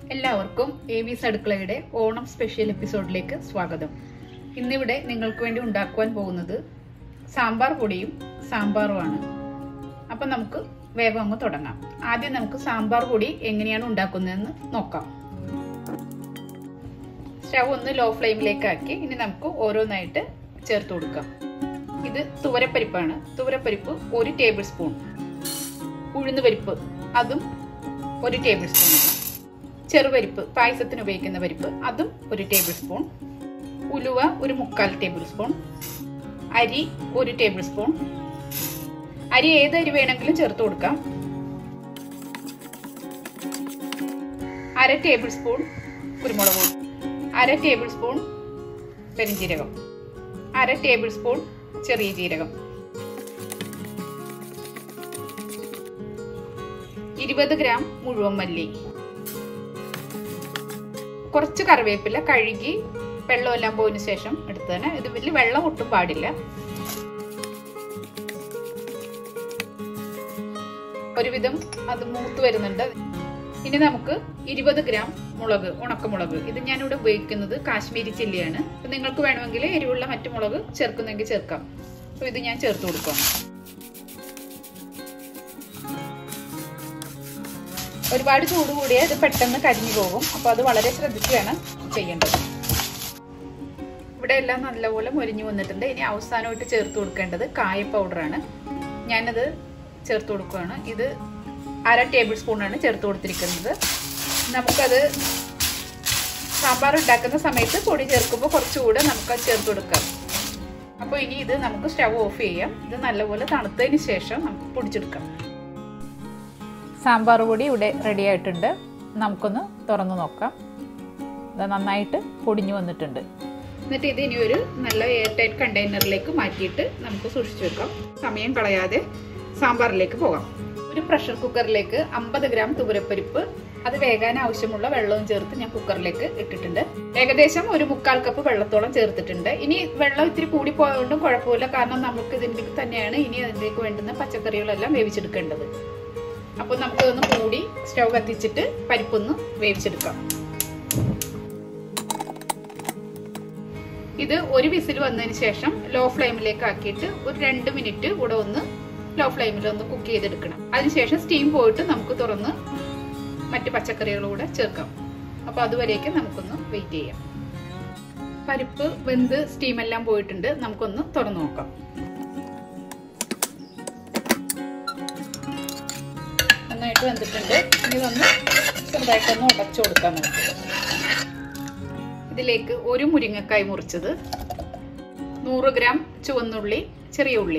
എല്ലാവർക്കും എ വിസ് അടുക്കളയുടെ ഓണം സ്പെഷ്യൽ എപ്പിസോഡിലേക്ക് സ്വാഗതം ഇന്നിവിടെ നിങ്ങൾക്ക് വേണ്ടി ഉണ്ടാക്കുവാൻ പോകുന്നത് സാമ്പാർ പൊടിയും സാമ്പാറുമാണ് അപ്പം നമുക്ക് വേഗം അങ്ങ് തുടങ്ങാം ആദ്യം നമുക്ക് സാമ്പാർ പൊടി എങ്ങനെയാണ് ഉണ്ടാക്കുന്നതെന്ന് നോക്കാം സ്റ്റവ് ഒന്ന് ലോ ഫ്ലെയിമിലേക്ക് ആക്കി ഇനി നമുക്ക് ഓരോന്നായിട്ട് ചേർത്ത് കൊടുക്കാം ഇത് തുവരപ്പരിപ്പാണ് തുവരപ്പരിപ്പ് ഒരു ടേബിൾ സ്പൂൺ ഉഴുന്ന് പരിപ്പ് അതും ഒരു ടേബിൾ സ്പൂൺ ചെറുപരിപ്പ് പായസത്തിന് ഉപയോഗിക്കുന്ന പരിപ്പ് അതും ഒരു ടേബിൾ സ്പൂൺ ഉലുവ ഒരു മുക്കാൽ ടേബിൾ സ്പൂൺ അരി ഒരു ടേബിൾ സ്പൂൺ അരി ഏത് അരി വേണമെങ്കിലും ചേർത്ത് കൊടുക്കാം അര ടേബിൾ സ്പൂൺ കുരുമുളക് പൊടി അര ടേബിൾ സ്പൂൺ പെരിഞ്ജീരകം അര ടേബിൾ സ്പൂൺ ചെറിയ ജീരകം ഇരുപത് ഗ്രാം മുഴുവൻ മല്ലി കുറച്ച് കറിവേപ്പില കഴുകി വെള്ളമെല്ലാം പോയതിനു ശേഷം എടുത്തതിന് ഇത് വലിയ വെള്ളം ഒട്ടും പാടില്ല ഒരുവിധം അത് മൂത്ത് വരുന്നുണ്ട് ഇനി നമുക്ക് ഇരുപത് ഗ്രാം മുളക് ഉണക്കമുളക് ഇത് ഞാനിവിടെ ഉപയോഗിക്കുന്നത് കാശ്മീരി ചില്ലിയാണ് നിങ്ങൾക്ക് വേണമെങ്കിൽ എരിവുള്ള മറ്റു മുളക് ചേർക്കുന്നെങ്കിൽ ചേർക്കാം അപ്പോൾ ഇത് ഞാൻ ചേർത്ത് കൊടുക്കാം ഒരുപാട് ചൂട് കൂടിയ ഇത് പെട്ടെന്ന് കരിഞ്ഞു പോകും അപ്പോൾ അത് വളരെ ശ്രദ്ധിച്ച് വേണം ചെയ്യേണ്ടത് ഇവിടെ എല്ലാം നല്ലപോലെ മൊരിഞ്ഞു വന്നിട്ടുണ്ട് ഇനി അവസാനമായിട്ട് ചേർത്ത് കൊടുക്കേണ്ടത് കായ പൗഡറാണ് ഞാനത് ചേർത്ത് കൊടുക്കുകയാണ് ഇത് അര ടേബിൾ സ്പൂണാണ് ചേർത്ത് കൊടുത്തിരിക്കുന്നത് നമുക്കത് സാമ്പാർ ഉണ്ടാക്കുന്ന സമയത്ത് പൊടി ചേർക്കുമ്പോൾ കുറച്ചുകൂടെ നമുക്ക് ചേർത്ത് കൊടുക്കാം അപ്പോൾ ഇനി ഇത് നമുക്ക് സ്റ്റവ് ഓഫ് ചെയ്യാം ഇത് നല്ലപോലെ തണുത്തതിന് ശേഷം നമുക്ക് പൊടിച്ചെടുക്കാം സാമ്പാർ പൊടി ഇവിടെ റെഡി ആയിട്ടുണ്ട് നമുക്കൊന്ന് തുറന്നു നോക്കാം ഇത് നന്നായിട്ട് പൊടിഞ്ഞു വന്നിട്ടുണ്ട് എന്നിട്ട് ഇത് ഇനി ഒരു നല്ല എയർ ടൈറ്റ് കണ്ടെയ്നറിലേക്ക് മാറ്റിയിട്ട് നമുക്ക് സൂക്ഷിച്ചു വെക്കാം സമയം കളയാതെ സാമ്പാറിലേക്ക് പോകാം ഒരു പ്രഷർ കുക്കറിലേക്ക് അമ്പത് ഗ്രാം തുവരപ്പരിപ്പ് അത് വേകാൻ ആവശ്യമുള്ള വെള്ളവും ചേർത്ത് ഞാൻ കുക്കറിലേക്ക് ഇട്ടിട്ടുണ്ട് ഏകദേശം ഒരു മുക്കാൽ കപ്പ് വെള്ളത്തോളം ചേർത്തിട്ടുണ്ട് ഇനി വെള്ളം ഇത്തിരി കൂടി പോയതുകൊണ്ടും കുഴപ്പമില്ല കാരണം നമുക്ക് ഇതിൻ്റെ തന്നെയാണ് ഇനി അതിലേക്ക് വേണ്ടുന്ന പച്ചക്കറികളെല്ലാം വേവിച്ചെടുക്കേണ്ടത് അപ്പോൾ നമുക്കൊന്ന് മൂടി സ്റ്റൗ കത്തിച്ചിട്ട് പരിപ്പൊന്ന് വേവിച്ചെടുക്കാം ഇത് ഒരു വിസിൽ വന്നതിന് ശേഷം ലോ ഫ്ലെയിമിലേക്ക് ആക്കിയിട്ട് ഒരു രണ്ട് മിനിറ്റ് കൂടെ ഒന്ന് ലോ ഫ്ലെയിമിൽ ഒന്ന് കുക്ക് ചെയ്തെടുക്കണം അതിനുശേഷം സ്റ്റീം പോയിട്ട് നമുക്ക് തുറന്ന് മറ്റ് പച്ചക്കറികളൂടെ ചേർക്കാം അപ്പോൾ അതുവരേക്ക് നമുക്കൊന്ന് വെയിറ്റ് ചെയ്യാം പരിപ്പ് വെന്ത് സ്റ്റീം എല്ലാം പോയിട്ടുണ്ട് നമുക്കൊന്ന് തുറന്നു നോക്കാം നന്നായിട്ട് വെന്തിട്ടുണ്ട് ഇനി ഒന്ന് ചെറുതായിട്ടൊന്ന് ഉടച്ചു കൊടുക്കാൻ നമുക്ക് ഇതിലേക്ക് ഒരു മുരിങ്ങക്കായ് മുറിച്ചത് നൂറ് ഗ്രാം ചുവന്നുള്ളി ചെറിയ ഉള്ളി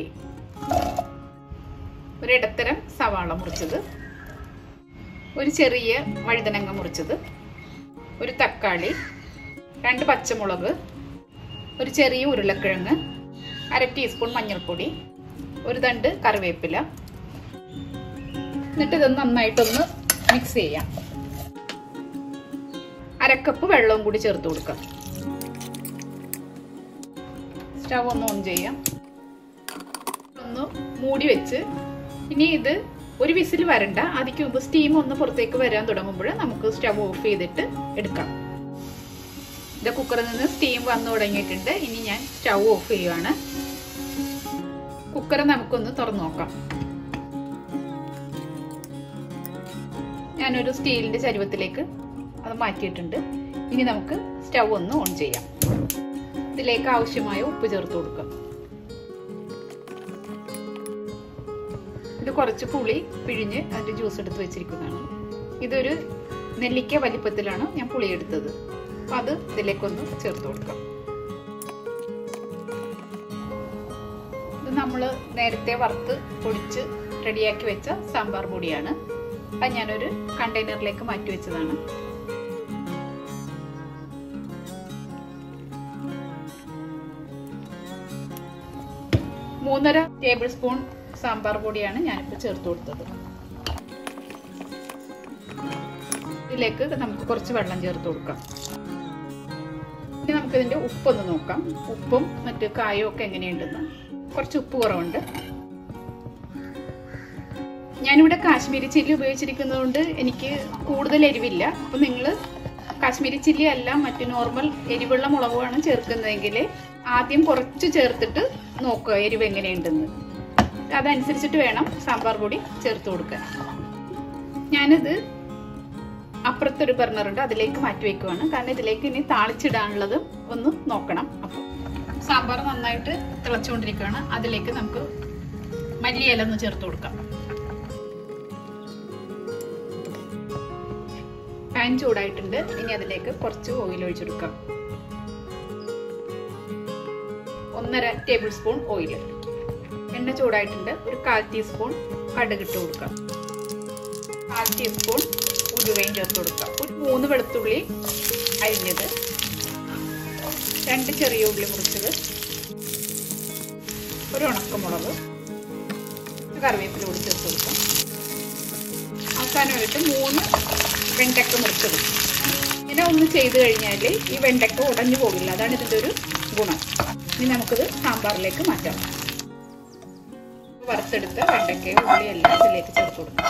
ഒരു ഇടത്തരം സവാള മുറിച്ചത് ഒരു ചെറിയ വഴുതനങ്ങ മുറിച്ചത് ഒരു തക്കാളി രണ്ട് പച്ചമുളക് ഒരു ചെറിയ ഉരുളക്കിഴങ്ങ് അര ടീസ്പൂൺ മഞ്ഞൾപ്പൊടി ഒരു തണ്ട് കറിവേപ്പില എന്നിട്ട് ഇത് നന്നായിട്ടൊന്ന് മിക്സ് ചെയ്യാം അരക്കപ്പ് വെള്ളവും കൂടി ചേർത്ത് കൊടുക്കാം സ്റ്റവ് ഒന്ന് ഓൺ ചെയ്യാം ഒന്ന് മൂടി വെച്ച് ഇനി ഇത് ഒരു വിസിൽ വരണ്ട അതിക്ക് മുമ്പ് സ്റ്റീം ഒന്ന് പുറത്തേക്ക് വരാൻ തുടങ്ങുമ്പോൾ നമുക്ക് സ്റ്റവ് ഓഫ് ചെയ്തിട്ട് എടുക്കാം ഇത് കുക്കറിൽ നിന്ന് സ്റ്റീം വന്നു തുടങ്ങിയിട്ടുണ്ട് ഇനി ഞാൻ സ്റ്റവ് ഓഫ് ചെയ്യുവാണ് കുക്കർ നമുക്കൊന്ന് തുറന്നു നോക്കാം ഞാനൊരു സ്റ്റീലിന്റെ ചരുവത്തിലേക്ക് അത് മാറ്റിയിട്ടുണ്ട് ഇനി നമുക്ക് സ്റ്റവ് ഒന്ന് ഓൺ ചെയ്യാം ഇതിലേക്ക് ആവശ്യമായ ഉപ്പ് ചേർത്ത് കൊടുക്കാം ഇത് കുറച്ച് പുളി പിഴിഞ്ഞ് അതിന്റെ ജ്യൂസ് എടുത്ത് വെച്ചിരിക്കുന്നതാണ് ഇതൊരു നെല്ലിക്ക വലിപ്പത്തിലാണ് ഞാൻ പുളി എടുത്തത് അപ്പം അത് ഇതിലേക്കൊന്ന് ചേർത്ത് കൊടുക്കാം ഇത് നമ്മൾ നേരത്തെ വറുത്ത് പൊടിച്ച് റെഡിയാക്കി വെച്ച സാമ്പാർ പൊടിയാണ് അത് ഞാനൊരു കണ്ടെയ്നറിലേക്ക് മാറ്റി വെച്ചതാണ് മൂന്നര ടേബിൾ സ്പൂൺ സാമ്പാർ പൊടിയാണ് ഞാനിപ്പോൾ ചേർത്ത് കൊടുത്തത് ഇതിലേക്ക് നമുക്ക് കുറച്ച് വെള്ളം ചേർത്ത് കൊടുക്കാം ഇനി നമുക്കിതിൻ്റെ ഉപ്പൊന്ന് നോക്കാം ഉപ്പും മറ്റ് കായവും ഒക്കെ എങ്ങനെയുണ്ടെന്ന് കുറച്ച് ഉപ്പ് കുറവുണ്ട് ഞാനിവിടെ കാശ്മീരി ചില്ലി ഉപയോഗിച്ചിരിക്കുന്നതുകൊണ്ട് എനിക്ക് കൂടുതൽ എരിവില്ല അപ്പം നിങ്ങൾ കാശ്മീരി ചില്ലി അല്ല മറ്റു നോർമൽ എരിവുള്ള മുളകുമാണ് ചേർക്കുന്നതെങ്കിൽ ആദ്യം കുറച്ച് ചേർത്തിട്ട് നോക്കുക എരിവ് എങ്ങനെയുണ്ടെന്ന് അതനുസരിച്ചിട്ട് വേണം സാമ്പാർ പൊടി ചേർത്ത് കൊടുക്കാൻ ഞാനിത് അപ്പുറത്തൊരു ബർണറുണ്ട് അതിലേക്ക് മാറ്റി വെക്കുവാണ് കാരണം ഇതിലേക്ക് ഇനി താളിച്ചിടാനുള്ളത് ഒന്ന് നോക്കണം അപ്പോൾ സാമ്പാർ നന്നായിട്ട് തിളച്ചുകൊണ്ടിരിക്കുകയാണ് അതിലേക്ക് നമുക്ക് മല്ലിയില ഒന്ന് ചേർത്ത് കൊടുക്കാം പാൻ ചൂടായിട്ടുണ്ട് ഇനി അതിലേക്ക് കുറച്ച് ഓയിൽ ഒഴിച്ചെടുക്കാം ഒന്നര ടേബിൾ സ്പൂൺ ഓയിൽ എണ്ണ ചൂടായിട്ടുണ്ട് ഒരു കാൽ ടീസ്പൂൺ കടുകിട്ട് കൊടുക്കാം കാൽ ടീസ്പൂൺ ഉലുവയും ചേർത്ത് കൊടുക്കാം ഒരു മൂന്ന് വെളുത്തുള്ളി അരിഞ്ഞത് രണ്ട് ചെറിയ ഉള്ളി മുറിച്ചത് ഒരു ഉണക്കമുളക് കറിവേപ്പില കൂടി ചേർത്ത് കൊടുക്കാം അവസാനമായിട്ട് മൂന്ന് വെണ്ടക്ക മുറിച്ചത് ഇങ്ങനെ ഒന്ന് ചെയ്ത് കഴിഞ്ഞാൽ ഈ വെണ്ടക്ക ഉടഞ്ഞു പോകില്ല അതാണ് ഇതിൻ്റെ ഒരു ഗുണം ഇനി നമുക്കിത് സാമ്പാറിലേക്ക് മാറ്റാം വറുത്തെടുത്ത വെണ്ടക്കയും ഉള്ളി എല്ലാം ഇതിലേക്ക് ചേർത്ത് കൊടുക്കാം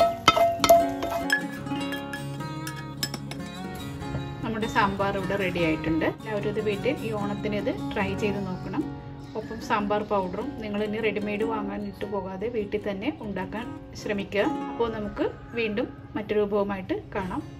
നമ്മുടെ സാമ്പാർ ഇവിടെ റെഡി ആയിട്ടുണ്ട് എല്ലാവരും ഇത് വീട്ടിൽ ഈ ഓണത്തിന് ഇത് ട്രൈ ചെയ്ത് നോക്കണം ഒപ്പം സാമ്പാർ പൗഡറും നിങ്ങൾ ഇനി റെഡിമെയ്ഡ് വാങ്ങാൻ ഇട്ട് പോകാതെ വീട്ടിൽ തന്നെ ഉണ്ടാക്കാൻ ശ്രമിക്കുക അപ്പോൾ നമുക്ക് വീണ്ടും മറ്റൊരു വിഭവമായിട്ട് കാണാം